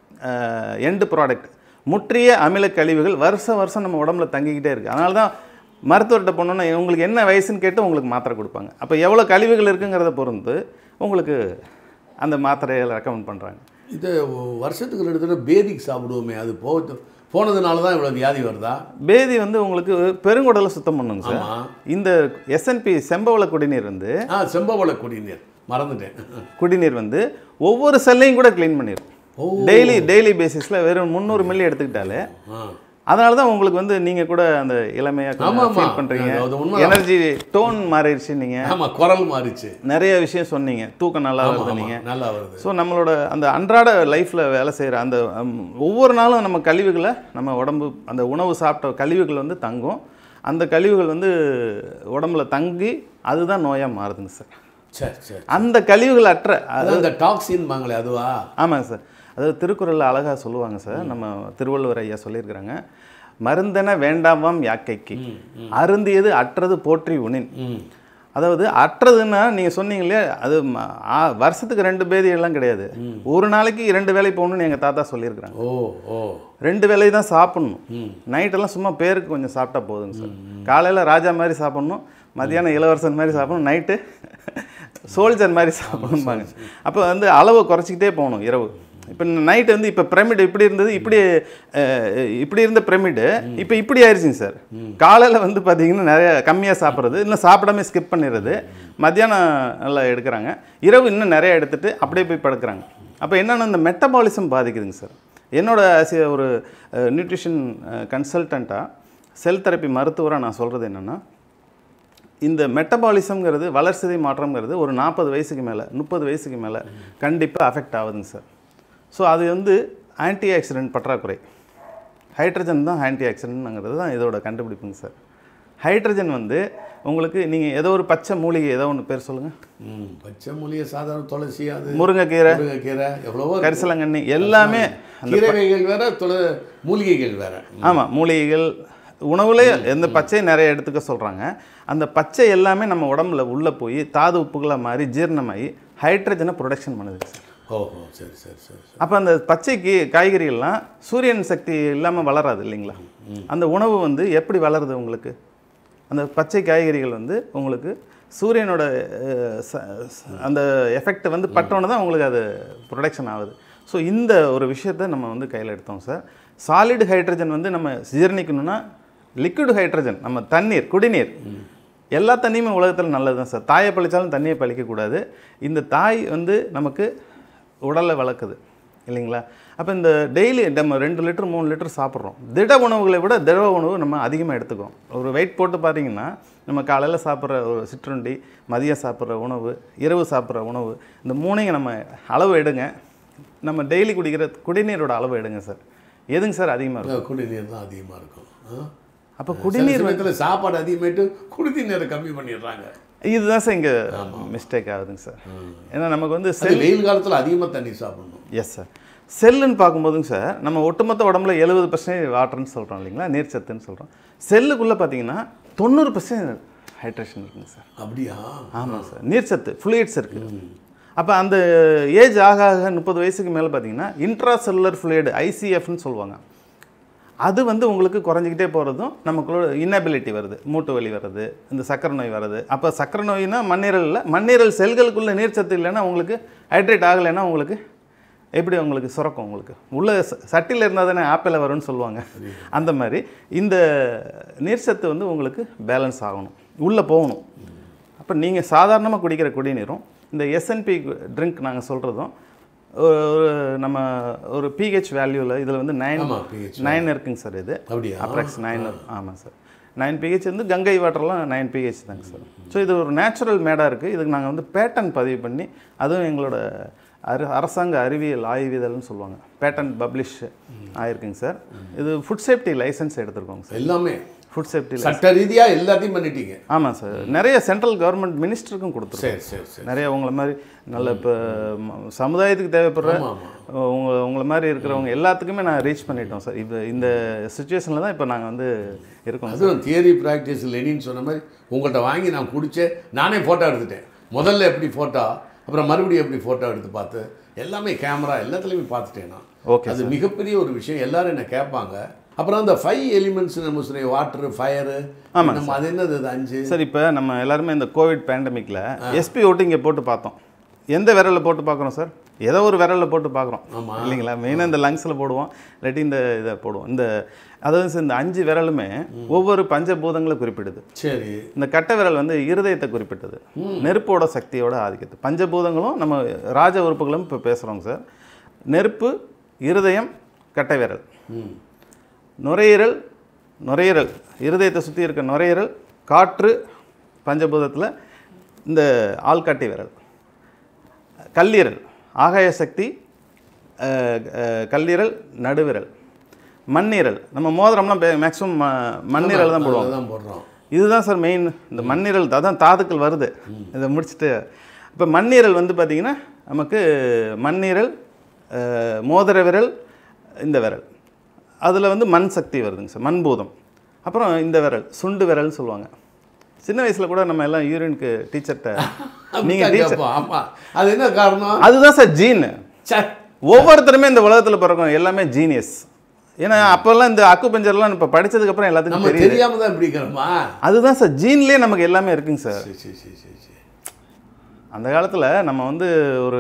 [SPEAKER 2] எண்டு ப்ராடக்ட் முற்றிய அமில கழிவுகள் வருஷம் வருஷம் நம்ம உடம்புல தங்கிக்கிட்டே இருக்குது அதனால தான் மருத்துவர்கிட்ட போனோன்னா உங்களுக்கு என்ன வயசுன்னு கேட்டு உங்களுக்கு மாத்திரை கொடுப்பாங்க அப்போ எவ்வளோ கழிவுகள் இருக்குங்கிறத பொறுத்து உங்களுக்கு அந்த மாத்திரையை ரெக்கமெண்ட் பண்ணுறாங்க
[SPEAKER 3] இது வருஷத்துக்கு ரெண்டு தடவை பேதிக்கு சாப்பிடுவோமே அது போ போனதுனால தான் இவ்வளோ வியாதி வருதா
[SPEAKER 2] பேதி வந்து உங்களுக்கு பெருங்குடலை சுத்தம் பண்ணுங்க சார்
[SPEAKER 3] ஆமாம்
[SPEAKER 2] இந்த எஸ்என்பி செம்பவள குடிநீர் வந்து
[SPEAKER 3] ஆ செம்பவள குடிநீர் மறந்துட்டேன்
[SPEAKER 2] குடிநீர் வந்து ஒவ்வொரு செல்லையும் கூட க்ளீன் பண்ணிடும்
[SPEAKER 3] ஓ.
[SPEAKER 2] டெய்லி டெய்லி பேசிஸில் வெறும் முந்நூறு மில்லி எடுத்துக்கிட்டாலே
[SPEAKER 3] ஆ
[SPEAKER 2] அதனால தான் உங்களுக்கு வந்து நீங்கள் கூட அந்த இளமையாக
[SPEAKER 3] ஆமா, ஆமா.
[SPEAKER 2] ஃபீல் பண்ணுறீங்க
[SPEAKER 3] அது உண்மைதான்.
[SPEAKER 2] எனர்ஜி டோன் மாறிடுச்சு நீங்கள்
[SPEAKER 3] ஆமாம் குரல் மாறிச்சு
[SPEAKER 2] நிறைய விஷயம் சொன்னீங்க தூக்கம் நல்லா
[SPEAKER 3] ஆமா,
[SPEAKER 2] வருது
[SPEAKER 3] ஆமா,
[SPEAKER 2] நீங்கள்
[SPEAKER 3] நல்லா வருது
[SPEAKER 2] ஸோ நம்மளோட அந்த அன்றாட லைஃப்பில் வேலை செய்கிற அந்த ஹம், ஒவ்வொரு நாளும் நம்ம கழிவுகளை நம்ம உடம்பு அந்த உணவு சாப்பிட்ட கழிவுகள் வந்து தங்கும் அந்த கழிவுகள் வந்து உடம்புல தங்கி அதுதான் நோயாக மாறுதுங்க சார்
[SPEAKER 3] சரி சரி
[SPEAKER 2] அந்த கழிவுகள் அற்ற
[SPEAKER 3] அதான் இந்த டாக்ஸின் பாங்களே அதுவா
[SPEAKER 2] ஆமாங்க சார் அதாவது திருக்குறளில் அழகாக சொல்லுவாங்க சார் நம்ம திருவள்ளுவர் ஐயா சொல்லியிருக்கிறாங்க மருந்தென வேண்டாமாம் யாக்கைக்கு அருந்தியது அற்றது போற்றி உணின்
[SPEAKER 3] ம்
[SPEAKER 2] அதாவது அற்றதுன்னா நீங்கள் சொன்னீங்க இல்லையா அது ம- ஆ, வருஷத்துக்கு ரெண்டு பேதி எல்லாம் கிடையாது ஒரு நாளைக்கு இரண்டு வேலை போகணும்னு எங்கள் தாத்தா சொல்லியிருக்கிறாங்க
[SPEAKER 3] ஓ ஓ
[SPEAKER 2] ரெண்டு வேலை தான் சாப்பிட்ணும் நைட்டெல்லாம் சும்மா பேருக்கு கொஞ்சம் சாப்பிட்டா போதுங்க சார் காலையில் ராஜா மாதிரி சாப்பிட்ணும் மதியானம் இளவரசன் மாதிரி சாப்பிடணும் நைட்டு சோல்ஜர் மாதிரி சாப்பிடணும்பாங்க அப்போ வந்து அளவை குறைச்சிக்கிட்டே போகணும் இரவு இப்போ நைட் வந்து இப்போ பிரமிடு இப்படி இருந்தது இப்படி அஹ், இப்படி இருந்த பிரமிடு இப்போ இப்படி ஆயிடுச்சுங்க சார் காலையில் வந்து பார்த்தீங்கன்னா நிறைய கம்மியாக சாப்பிட்றது இன்னும் சாப்பிடாம ஸ்கிப் பண்ணிடுறது மத்தியானம் நல்லா எடுக்கிறாங்க இரவு இன்னும் நிறைய எடுத்துட்டு அப்படியே போய் படுக்கிறாங்க அப்போ என்னென்னா இந்த மெட்டபாலிசம் பாதிக்குதுங்க சார் என்னோட as a ஒரு நியூட்ரிஷன் கன்சல்டண்ட்டாக செல் தெரப்பி மருத்துவராக நான் சொல்கிறது என்னென்னா இந்த மெட்டபாலிசம்ங்கிறது வளர்சிதை மாற்றம்ங்கிறது ஒரு நாற்பது வயசுக்கு மேலே முப்பது வயசுக்கு மேலே கண்டிப்பாக அஃபெக்ட் ஆகுதுங்க சார் ஸோ அது வந்து ஆன்டி ஆக்சிடென்ட் பற்றாக்குறை ஹைட்ரஜன் தான் ஆன்டி ஆக்சிடென்ட்ங்கிறது தான் இதோட கண்டுபிடிப்புங்க சார் ஹைட்ரஜன் வந்து உங்களுக்கு நீங்கள் ஏதோ ஒரு பச்சை மூலிகை ஏதோ ஒன்று பேர் சொல்லுங்கள்
[SPEAKER 3] ம் பச்சை மூலிகை சாதாரண துளசி அது
[SPEAKER 2] முருங்கைக்கீரை
[SPEAKER 3] முருங்கைக்கீரை எவ்வளவோ இருக்கு.
[SPEAKER 2] கரிசலங்கண்ணி எல்லாமே
[SPEAKER 3] கீரை வகைகள் வேற துள மூலிகைகள் வேற
[SPEAKER 2] ஆமாம் மூலிகைகள் உணவுல எந்த பச்சை நிறைய எடுத்துக்க சொல்கிறாங்க அந்த பச்சை எல்லாமே நம்ம உடம்புல உள்ளே போய் தாது உப்புகளாக மாறி ஜீரணமாகி ஹைட்ரஜனை ப்ரொடக்ஷன் பண்ணுது சார்
[SPEAKER 3] ஓஹோ சரி சரி சரி சரி.
[SPEAKER 2] அப்போ அந்த பச்சைக்கு காய்கறிகள்லாம் சூரியன் சக்தி இல்லாமல் வளராது இல்லைங்களா அந்த உணவு வந்து எப்படி வளருது உங்களுக்கு அந்த பச்சை காய்கறிகள் வந்து உங்களுக்கு சூரியனோட அஹ், ச- ச- அந்த எஃபெக்ட் வந்து பட்டோன்னு தான் உங்களுக்கு அது ப்ரொடக்ஷன் ஆகுது ஸோ இந்த ஒரு விஷயத்தை நம்ம வந்து கையில் எடுத்தோம் சார் சாலிட் ஹைட்ரஜன் வந்து நம்ம ஜீரணிக்கணும்னா லிக்விட் ஹைட்ரஜன் நம்ம தண்ணீர் குடிநீர் எல்லா தண்ணியுமே உலகத்தில் நல்லது தான் சார் தாயை பழிச்சாலும் தண்ணியை பழிக்கக்கூடாது இந்த தாய் வந்து நமக்கு உடலை வளர்க்குது இல்லைங்களா அப்போ இந்த டெய்லி நம்ம ரெண்டு லிட்டர் மூணு லிட்டர் சாப்பிட்றோம் திட உணவுகளை விட திரவ உணவு நம்ம அதிகமாக எடுத்துக்கிறோம் ஒரு வெயிட் போட்டு பார்த்தீங்கன்னா நம்ம காலையில் சாப்பிட்ற ஒரு சிற்றுண்டி மதியம் சாப்பிட்ற உணவு இரவு சாப்பிட்ற உணவு இந்த மூணையும் நம்ம அளவு எடுங்க நம்ம டெய்லி குடிக்கிற குடிநீரோட அளவு எடுங்க சார் எதுங்க சார் அதிகமாக இருக்கும்
[SPEAKER 3] குடிநீர் தான் அதிகமாக இருக்கும் ஆ?
[SPEAKER 2] அப்போ
[SPEAKER 3] சில
[SPEAKER 2] குடிநீர்
[SPEAKER 3] சமயத்தில் சாப்பாடு அதிகமாயிட்டு குடிநீரை கம்மி பண்ணிடுறாங்க
[SPEAKER 2] இதுதான் சார் இங்கே மிஸ்டேக் ஆகுதுங்க சார் ஏன்னா நமக்கு வந்து
[SPEAKER 3] அது வெயில் காலத்தில் அதிகமாக தண்ணி சாப்பிடணும்
[SPEAKER 2] எஸ் சார் செல்லுன்னு பார்க்கும்போதுங்க சார் நம்ம ஒட்டுமொத்த உடம்புல எழுபது பர்சன்டேஜ் வாட்டர்னு சொல்கிறோம் இல்லைங்களா நீர்ச்சத்துன்னு சொல்கிறோம் செல்லுக்குள்ளே பார்த்தீங்கன்னா தொண்ணூறு பர்சன்ட் ஹைட்ரேஷன் இருக்குங்க சார்
[SPEAKER 3] அப்படியா
[SPEAKER 2] ஆமாம் சார் நீர்ச்சத்து ஃப்ளூயிட்ஸ் இருக்குது அப்போ அந்த ஏஜ் ஆக ஆக முப்பது வயசுக்கு மேலே பார்த்தீங்கன்னா இன்ட்ரா செல்லுலர் ஃப்ளூயிடு ஐசிஎஃப்னு சொல்லுவாங்க அது வந்து உங்களுக்கு குறைஞ்சிக்கிட்டே போகிறதும் நமக்குள்ள இன்னபிலிட்டி வருது மூட்டு வலி வருது இந்த சக்கரை நோய் வருது அப்போ சக்கரை நோய்னா மண்ணீரல் இல்லை மண்ணீரல் செல்களுக்குள்ள நீர்ச்சத்து இல்லைன்னா உங்களுக்கு ஹைட்ரேட் ஆகலைன்னா உங்களுக்கு எப்படி உங்களுக்கு சுரக்கும் உங்களுக்கு உள்ள ச- சட்டியில் இருந்தால் தானே ஆப்பிள் வரும்னு சொல்லுவாங்க அந்த மாதிரி இந்த நீர்ச்சத்து வந்து உங்களுக்கு பேலன்ஸ் ஆகணும் உள்ளே போகணும் அப்போ நீங்கள் சாதாரணமாக குடிக்கிற குடிநீரும் இந்த எஸ்என்பி ட்ரிங்க் நாங்கள் சொல்கிறதும் ஒரு ஒரு நம்ம ஒரு பிஹெச் வேல்யூவில் இதில் வந்து நைன்
[SPEAKER 3] ஆமா, pH
[SPEAKER 2] நைன் இருக்குங்க சார் இது
[SPEAKER 3] அப்படியா
[SPEAKER 2] அப்ராக்ஸ் நைன் ஆமாம் சார் நைன் பிஹெச் வந்து கங்கை வாட்டர்லாம் நைன் பிஹெச் தாங்க சார் ஸோ இது ஒரு நேச்சுரல் மேடாக இருக்குது இதுக்கு நாங்கள் வந்து பேட்டன் பதிவு பண்ணி அதுவும் எங்களோட அரு அரசாங்க அறிவியல் ஆய்விதழ்னு சொல்லுவாங்க பேட்டன் பப்ளிஷ் ஆயிருக்குங்க சார் இது ஃபுட் சேஃப்டி லைசன்ஸ் எடுத்திருக்கோங்க சார்
[SPEAKER 3] எல்லாமே
[SPEAKER 2] ஃபுட் சேஃப்டி
[SPEAKER 3] சட்ட ரீதியாக எல்லாத்தையும் பண்ணிட்டீங்க
[SPEAKER 2] ஆமாம் சார் நிறைய சென்ட்ரல் கவர்மெண்ட் மினிஸ்டருக்கும் கொடுத்துருக்கோம்
[SPEAKER 3] சரி சரி சரி
[SPEAKER 2] நிறைய உங்களை மாதிரி நல்ல இப்போ சமுதாயத்துக்கு தேவைப்படுற
[SPEAKER 3] ஆமா, ஆமா.
[SPEAKER 2] உங்க உங்களை மாதிரி இருக்கிறவங்க எல்லாத்துக்குமே நான் ரீச் பண்ணிட்டோம் சார் இப்போ இந்த சுச்சுவேஷனில் தான் இப்போ நாங்கள் வந்து இருக்கோம்
[SPEAKER 3] அதுவும் தியரி ப்ராக்டிஸ் லெனின்னு சொன்ன மாதிரி உங்கள்கிட்ட வாங்கி நான் குடிச்சேன் நானே ஃபோட்டோ எடுத்துட்டேன் முதல்ல எப்படி ஃபோட்டோ அப்புறம் மறுபடியும் எப்படி ஃபோட்டோ எடுத்து பார்த்து எல்லாமே கேமரா எல்லாத்துலேயுமே பார்த்துட்டேன் நான்
[SPEAKER 2] ஓகே
[SPEAKER 3] அது மிகப்பெரிய ஒரு விஷயம் எல்லாரும் என்ன கேட்பாங்க அப்புறம் அந்த ஃபைவ் எலிமெண்ட்ஸ் நம்ம சொல்ல வாட்டர் ஃபயரு நம்ம அது என்னது அது அஞ்சு
[SPEAKER 2] சார் இப்போ நம்ம எல்லாருமே இந்த கோவிட் பேண்டமிக்கில் எஸ்பி ஓட்டு இங்கே போட்டு பார்த்தோம் எந்த விரலில் போட்டு பார்க்குறோம் சார் ஏதோ ஒரு விரலில் போட்டு பார்க்குறோம்
[SPEAKER 3] ஆமா.
[SPEAKER 2] இல்லைங்களா மெயினாக இந்த லங்ஸில் போடுவோம் இல்லாட்டி இந்த இதை போடுவோம் இந்த அதாவது சார் இந்த அஞ்சு விரலுமே ஒவ்வொரு பஞ்சபூதங்களை குறிப்பிடுது
[SPEAKER 3] சரி
[SPEAKER 2] இந்த கட்டை விரல் வந்து இருதயத்தை குறிப்பிட்டது நெருப்போட சக்தியோட ஆதிக்கத்து பஞ்சபூதங்களும் நம்ம ராஜ உறுப்புகளும் இப்போ பேசுகிறோங்க சார் நெருப்பு இருதயம் கட்டை விரல்
[SPEAKER 3] ம்
[SPEAKER 2] நுரையீரல் நுரையீரல் இருதயத்தை சுற்றி இருக்க நுரையீரல் காற்று பஞ்சபூதத்தில் இந்த ஆள்காட்டி விரல் கல்லீரல் ஆகாய சக்தி அஹ், அஹ், கல்லீரல் நடுவிரல் மண்ணீரல் நம்ம மோதிரம்லாம் மேக்ஸிமம் மண்ணீரல் தான் போடுவோம்
[SPEAKER 3] தான் போடுறோம்
[SPEAKER 2] இதுதான் சார் மெயின் இந்த மண்ணீரல் அதான் தாதுக்கள் வருது இதை முடிச்சுட்டு இப்போ மண்ணீரல் வந்து பார்த்திங்கன்னா நமக்கு மண்ணீரல் அஹ், மோதிர விரல் இந்த விரல் அதில் வந்து மண் சக்தி வருதுங்க சார் மண்பூதம் அப்புறம் இந்த விரல் சுண்டு விரல்னு சொல்லுவாங்க சின்ன வயசில் கூட நம்ம எல்லாம் யூரினுக்கு டீச்சர்கிட்ட நீங்கள் டீச்சர்
[SPEAKER 3] கேட்போம் ஆமாம் அது என்ன காரணம்
[SPEAKER 2] அதுதான் சார் ஜீன்
[SPEAKER 3] சே
[SPEAKER 2] ஒவ்வொருத்தருமே இந்த உலகத்தில் பிறக்கும் எல்லாமே ஜீனியஸ் ஏன்னா அப்போல்லாம் இந்த அக்கு பஞ்சர்லாம் இப்போ படிச்சதுக்கப்புறம் எல்லாத்துக்கும்
[SPEAKER 3] நம்ம
[SPEAKER 2] தெரியுது
[SPEAKER 3] தெரியாம தான் இப்படிக்கிறோமா
[SPEAKER 2] அதுதான் சார் ஜீன்லேயே நமக்கு எல்லாமே இருக்குங்க சார்
[SPEAKER 3] சரி சரி சரி சரி சரி
[SPEAKER 2] அந்த காலத்தில் நம்ம வந்து ஒரு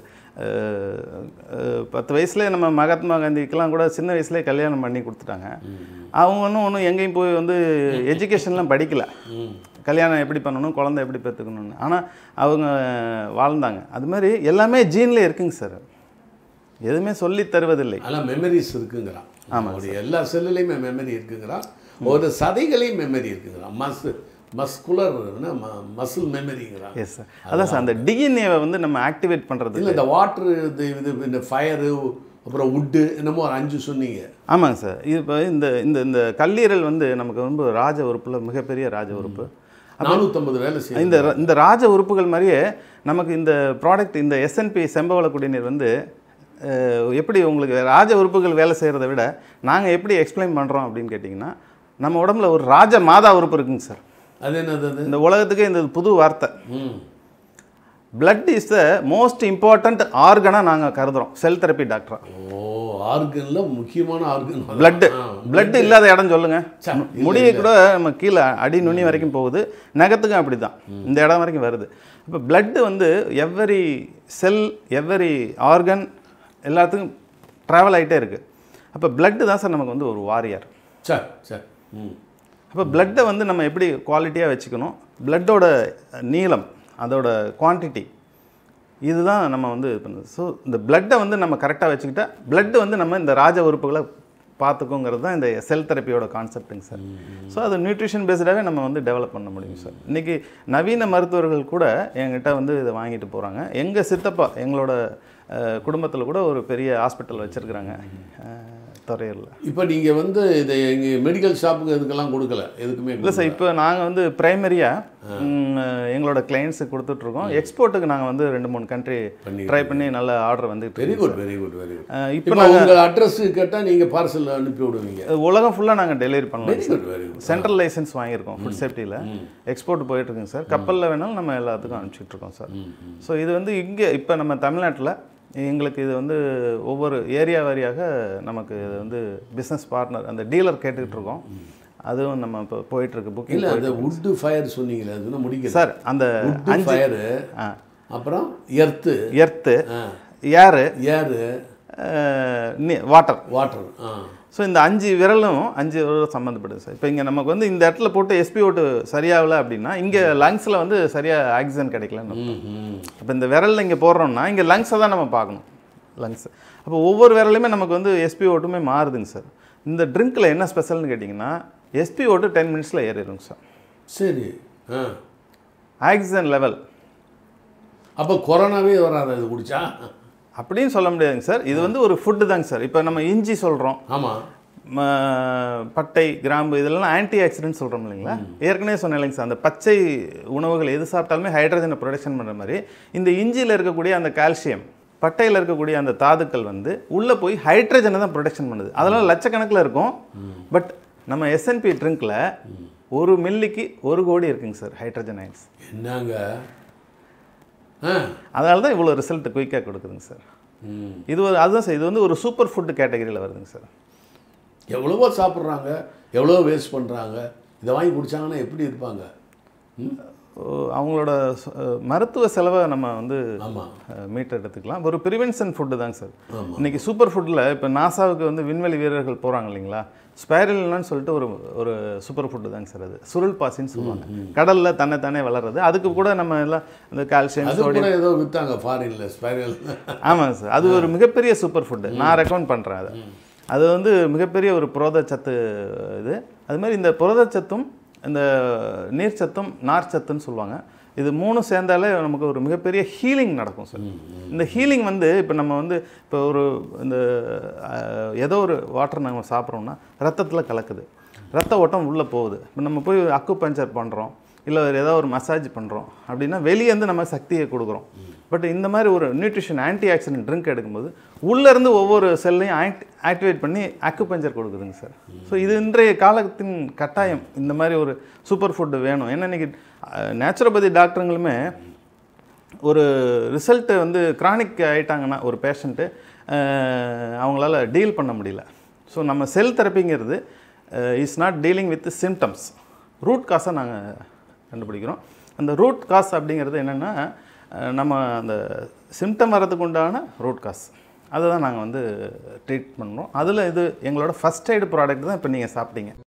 [SPEAKER 2] அஹ், அஹ், பத்து வயசுலேயே நம்ம மகாத்மா காந்திக்கெல்லாம் கூட சின்ன வயசுலேயே கல்யாணம் பண்ணி கொடுத்துட்டாங்க அவங்க ஒன்றும் ஒன்றும் எங்கேயும் போய் வந்து எஜுகேஷன்லாம் படிக்கல கல்யாணம் எப்படி பண்ணணும் குழந்தை எப்படி பெற்றுக்கணும்னு ஆனால் அவங்க வாழ்ந்தாங்க அது மாதிரி எல்லாமே ஜீன்லேயே இருக்குங்க சார் எதுவுமே சொல்லி தருவதில்லை
[SPEAKER 3] ஆனால் மெமரிஸ் இருக்குங்கிறான் அவருடைய எல்லா செல்லுலேயுமே மெமரி இருக்குங்கிறான் ஒரு சதைகளையும் மெமரி இருக்குங்கிறான் மஸ் மஸ்குலர் மசில் மெமரிங்கிறான்
[SPEAKER 2] எஸ் சார் அதான் சார் அந்த டிஎன்ஏவை வந்து நம்ம ஆக்டிவேட் பண்ணுறது
[SPEAKER 3] இல்லை இந்த வாட்ரு இது இது இந்த ஃபயரு அப்புறம் வுட்டு என்னமோ ஒரு அஞ்சு சொன்னீங்க
[SPEAKER 2] ஆமாங்க சார் இது இப்போ இந்த இந்த இந்த கல்லீரல் வந்து நமக்கு ரொம்ப ராஜ உறுப்பில் மிகப்பெரிய ராஜ உறுப்பு
[SPEAKER 3] நானூற்றம்பது வேலை செய்யும்
[SPEAKER 2] இந்த ர- இந்த ராஜ உறுப்புகள் மாதிரியே நமக்கு இந்த ப்ராடக்ட் இந்த எஸ்என்பி செம்பவள குடிநீர் வந்து அஹ், எப்படி உங்களுக்கு ராஜ உறுப்புகள் வேலை செய்கிறத விட நாங்கள் எப்படி எக்ஸ்பிளைன் பண்ணுறோம் அப்படின்னு கேட்டிங்கன்னா நம்ம உடம்புல ஒரு ராஜ மாதா உறுப்பு இருக்குங்க சார்
[SPEAKER 3] அது என்னது அது
[SPEAKER 2] இந்த உலகத்துக்கே இந்த புது வார்த்தை
[SPEAKER 3] ம்
[SPEAKER 2] blood is the most important ஆர்கனாக நாங்கள் கருதுகிறோம் செல் தெரப்பி டாக்டரா
[SPEAKER 3] ஓ ஆர்கன்ல முக்கியமான ஆர்கன்
[SPEAKER 2] blood blood இல்லாத இடம் சொல்லுங்க
[SPEAKER 3] சே,
[SPEAKER 2] மு- முடியை கூட நம்ம கீழே அடி நுனி வரைக்கும் போகுது நகத்துக்கும் அப்படி தான் இந்த இடம் வரைக்கும் வருது இப்போ blood வந்து எவ்வரி செல் எவ்வரி ஆர்கன் எல்லாத்துக்கும் ட்ராவல் ஆகிட்டே இருக்குது அப்போ blood தான் சார் நமக்கு வந்து ஒரு வாரியர்
[SPEAKER 3] சார் சார் ம்
[SPEAKER 2] அப்போ பிளட்டை வந்து நம்ம எப்படி குவாலிட்டியாக வச்சுக்கணும் பிளட்டோட நீளம் அதோட குவான்டிட்டி இதுதான் நம்ம வந்து இது பண்ணுது ஸோ இந்த பிளட்டை வந்து நம்ம கரெக்டாக வச்சுக்கிட்டா பிளட் வந்து நம்ம இந்த ராஜ உறுப்புகளை பார்த்துக்கோங்கிறது தான் இந்த செல் தெரப்பியோட கான்செப்ட்டுங்க சார் ஸோ அது நியூட்ரிஷன் பேஸ்டாகவே நம்ம வந்து டெவலப் பண்ண முடியும் சார் இன்றைக்கி நவீன மருத்துவர்கள் கூட என்கிட்ட வந்து இதை வாங்கிட்டு போகிறாங்க எங்கள் சித்தப்பா எங்களோட குடும்பத்தில் கூட ஒரு பெரிய ஹாஸ்பிட்டல் வச்சுருக்குறாங்க துறையூரில்
[SPEAKER 3] இப்போ நீங்கள் வந்து இதை எங்கள் மெடிக்கல் ஷாப்புக்கு இதுக்கெல்லாம் கொடுக்கல எதுக்குமே
[SPEAKER 2] இல்லை சார் இப்போ நாங்கள் வந்து ப்ரைமரியாக எங்களோட கிளைண்ட்ஸுக்கு கொடுத்துட்ருக்கோம் எக்ஸ்போர்ட்டுக்கு நாங்கள் வந்து ரெண்டு மூணு கண்ட்ரி
[SPEAKER 3] பண்ணி
[SPEAKER 2] ட்ரை பண்ணி நல்ல ஆர்டர் வந்துட்டு
[SPEAKER 3] very good very good very good
[SPEAKER 2] இப்போ
[SPEAKER 3] இப்போ உங்கள் அட்ரஸ் கேட்டால் நீங்கள் பார்சல் அனுப்பி விடுவீங்க
[SPEAKER 2] உலகம் ஃபுல்லாக நாங்கள் டெலிவரி பண்ணலாம்
[SPEAKER 3] very good very good
[SPEAKER 2] central licence வாங்கியிருக்கோம் ஃபுட் சேஃப்டியில் எக்ஸ்போர்ட் போயிட்டுருக்குங்க சார் கப்பலில் வேணாலும் நம்ம எல்லாத்துக்கும் அனுப்பிச்சிட்டு இருக்கோம் சார் ஸோ இது வந்து இங்கே இப்போ நம்ம தமிழ்நாட்டில் எங்களுக்கு இது வந்து ஒவ்வொரு ஏரியா வாரியாக நமக்கு இது வந்து பிஸ்னஸ் பார்ட்னர் அந்த டீலர் கேட்டுக்கிட்டு இருக்கோம் அதுவும் நம்ம இப்போ போயிட்டுருக்கு புக்கிங்
[SPEAKER 3] இல்லை அந்த வுட்டு ஃபயர் சொன்னீங்களே அது இன்னும் முடிக்கல
[SPEAKER 2] சார் அந்த
[SPEAKER 3] வுட்டு ஃபயரு
[SPEAKER 2] ஆ
[SPEAKER 3] அப்புறம் earth
[SPEAKER 2] earth air
[SPEAKER 3] air
[SPEAKER 2] water
[SPEAKER 3] water ah
[SPEAKER 2] so இந்த அஞ்சு விரலும் அஞ்சு விரலும் சம்மந்தப்படுது சார் இப்போ இங்கே நமக்கு வந்து இந்த இடத்துல போட்டு எஸ்பி ஓட்டு சரியாகல அப்படின்னா இங்கே லங்ஸில் வந்து சரியாக ஆக்சிஜன் கிடைக்கலன்னு
[SPEAKER 3] ம் ம்
[SPEAKER 2] அப்போ இந்த விரலில் இங்கே போடுறோம்னா இங்கே லங்ஸை தான் நம்ம பார்க்கணும் லங்ஸ் அப்போ ஒவ்வொரு விரலையுமே நமக்கு வந்து எஸ்பி ஓட்டுமே மாறுதுங்க சார் இந்த ட்ரிங்க்கில் என்ன ஸ்பெஷல்னு கேட்டிங்கன்னா எஸ்பி ஓட்டு டென் மினிட்ஸில் ஏறிடுங்க சார்
[SPEAKER 3] சரி ஆ
[SPEAKER 2] ஆக்சிஜன் லெவல்
[SPEAKER 3] அப்போ கொரோனாவே வராது இது குடிச்சா
[SPEAKER 2] அப்படின்னு சொல்ல முடியாதுங்க சார் இது வந்து ஒரு ஃபுட்டு தாங்க சார் இப்போ நம்ம இஞ்சி சொல்கிறோம்
[SPEAKER 3] ஆமாம்
[SPEAKER 2] ம- பட்டை கிராம்பு இதெல்லாம் ஆன்டி ஆக்சிடென்ட் சொல்கிறோம் இல்லைங்களா ஏற்கனவே சொன்னேன் இல்லைங்க சார் அந்த பச்சை உணவுகள் எது சாப்பிட்டாலுமே ஹைட்ரஜனை ப்ரொடக்ஷன் பண்ணுற மாதிரி இந்த இஞ்சியில் இருக்கக்கூடிய அந்த கால்சியம் பட்டையில் இருக்கக்கூடிய அந்த தாதுக்கள் வந்து உள்ளே போய் ஹைட்ரஜனை தான் ப்ரொடக்ஷன் பண்ணுது அதெல்லாம் லட்சக்கணக்கில் இருக்கும் பட் நம்ம எஸ்என்பி ட்ரிங்க்கில் ஒரு மில்லிக்கு ஒரு கோடி இருக்குங்க சார் ஹைட்ரஜன் அயன்ஸ்
[SPEAKER 3] என்னங்க ஆ
[SPEAKER 2] அதனால தான் இவ்வளோ ரிசல்ட் குயிக்காக கொடுக்குதுங்க சார்
[SPEAKER 3] ம்
[SPEAKER 2] இது ஒரு அதுதான் சார் இது வந்து ஒரு சூப்பர் ஃபுட்டு கேட்டகரியில் வருதுங்க சார்
[SPEAKER 3] எவ்வளவோ சாப்பிட்றாங்க எவ்வளோ வேஸ்ட் பண்ணுறாங்க இதை வாங்கி குடிச்சாங்கன்னா எப்படி இருப்பாங்க ம்
[SPEAKER 2] ஓ, அவங்களோட ச- அஹ், மருத்துவ செலவை நம்ம வந்து
[SPEAKER 3] ஆமாம்
[SPEAKER 2] மீட்டர் எடுத்துக்கலாம் ஒரு ப்ரிவென்ஷன் ஃபுட்டு தாங்க சார் இன்னைக்கு சூப்பர் ஃபுட்டில் இப்போ நாசாவுக்கு வந்து விண்வெளி வீரர்கள் போகிறாங்க இல்லைங்களா ஸ்பைரல்னு சொல்லிட்டு ஒரு ஒரு சூப்பர் ஃபுட்டு தாங்க சார் அது சுருள் பாசின்னு சொல்லுவாங்க கடலில் தன்னைத்தானே வளர்றது அதுக்கு கூட நம்ம எல்லாம் இந்த கால்சியம்
[SPEAKER 3] அது கூட ஏதோ விற்றாங்க ஃபாரினில் ஸ்பைரல்
[SPEAKER 2] ஆமாங்க சார் அது ஒரு மிகப்பெரிய சூப்பர் ஃபுட்டு நான் ரெக்கமெண்ட் பண்ணுறேன் அதை அது வந்து மிகப்பெரிய ஒரு புரதச்சத்து இது அது மாதிரி இந்த புரதச்சத்தும் இந்த நீர்ச்சத்தும் நார்ச்சத்துன்னு சொல்லுவாங்க இது மூணும் சேர்ந்தாலே நமக்கு ஒரு மிகப்பெரிய ஹீலிங் நடக்கும் சார் இந்த ஹீலிங் வந்து இப்போ நம்ம வந்து இப்போ ஒரு இந்த அஹ், ஏதோ ஒரு வாட்டர் நம்ம சாப்பிட்றோம்னா ரத்தத்தில் கலக்குது ரத்த ஓட்டம் உள்ளே போகுது இப்போ நம்ம போய் அக்கு பஞ்சர் பண்ணுறோம் இல்லை வேறு ஏதாவது ஒரு மசாஜ் பண்ணுறோம் அப்படின்னா வெளியே இருந்து நம்ம சக்தியை கொடுக்குறோம் பட் இந்த மாதிரி ஒரு நியூட்ரிஷன் ஆன்டி ஆக்சிடென்ட் ட்ரிங்க் எடுக்கும்போது உள்ளேருந்து ஒவ்வொரு செல்லையும் ஆக்ட் ஆக்டிவேட் பண்ணி அக்குபஞ்சர் கொடுக்குதுங்க சார் ஸோ இது இன்றைய காலத்தின் கட்டாயம் இந்த மாதிரி ஒரு சூப்பர் ஃபுட்டு வேணும் ஏன்னா இன்றைக்கி நேச்சுரோபதி டாக்டருங்களுமே ஒரு ரிசல்ட்டு வந்து கிரானிக் ஆயிட்டாங்கன்னா ஒரு பேஷண்ட்டு அவங்களால டீல் பண்ண முடியல ஸோ நம்ம செல் தெரப்பிங்கிறது is not dealing with symptoms root காஸை நாங்கள் கண்டுபிடிக்கிறோம் அந்த ரூட் காஸ் அப்படிங்கிறது என்னென்னா நம்ம அந்த சிம்டம் வர்றதுக்கு உண்டான ரூட் காஸ் அதை தான் நாங்கள் வந்து ட்ரீட் பண்ணுறோம் அதில் இது எங்களோட ஃபஸ்ட் எய்டு ப்ராடக்ட் தான் இப்போ நீங்கள் சாப்பிட்டீங்க